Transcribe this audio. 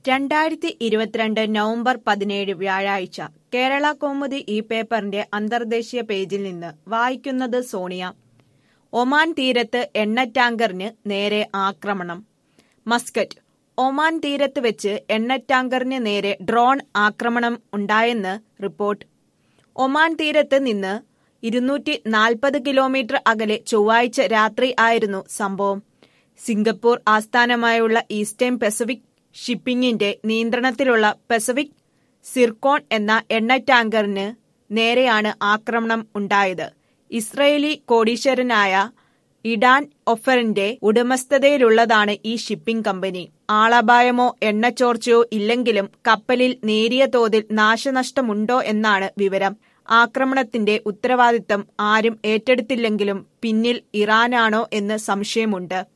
രണ്ടായിരത്തി ഇരുപത്തിരണ്ട് നവംബർ പതിനേഴ് വ്യാഴാഴ്ച കേരള കൗമുദി ഈ പേപ്പറിന്റെ അന്തർദേശീയ പേജിൽ നിന്ന് വായിക്കുന്നത് സോണിയ ഒമാൻ തീരത്ത് എണ്ണ ടാങ്കറിന് നേരെ ആക്രമണം മസ്കറ്റ് ഒമാൻ തീരത്ത് വെച്ച് എണ്ണ ടാങ്കറിന് നേരെ ഡ്രോൺ ആക്രമണം ഉണ്ടായെന്ന് റിപ്പോർട്ട് ഒമാൻ തീരത്ത് നിന്ന് ഇരുന്നൂറ്റി നാൽപ്പത് കിലോമീറ്റർ അകലെ ചൊവ്വാഴ്ച രാത്രി ആയിരുന്നു സംഭവം സിംഗപ്പൂർ ആസ്ഥാനമായുള്ള ഈസ്റ്റേൺ പസഫിക് ഷിപ്പിംഗിന്റെ നിയന്ത്രണത്തിലുള്ള പസഫിക് സിർക്കോൺ എന്ന എണ്ണ ടാങ്കറിന് നേരെയാണ് ആക്രമണം ഉണ്ടായത് ഇസ്രയേലി കോടീശ്വരനായ ഇഡാൻ ഒഫറിന്റെ ഉടമസ്ഥതയിലുള്ളതാണ് ഈ ഷിപ്പിംഗ് കമ്പനി ആളപായമോ എണ്ണച്ചോർച്ചയോ ഇല്ലെങ്കിലും കപ്പലിൽ നേരിയ തോതിൽ നാശനഷ്ടമുണ്ടോ എന്നാണ് വിവരം ആക്രമണത്തിന്റെ ഉത്തരവാദിത്തം ആരും ഏറ്റെടുത്തില്ലെങ്കിലും പിന്നിൽ ഇറാനാണോ എന്ന് സംശയമുണ്ട്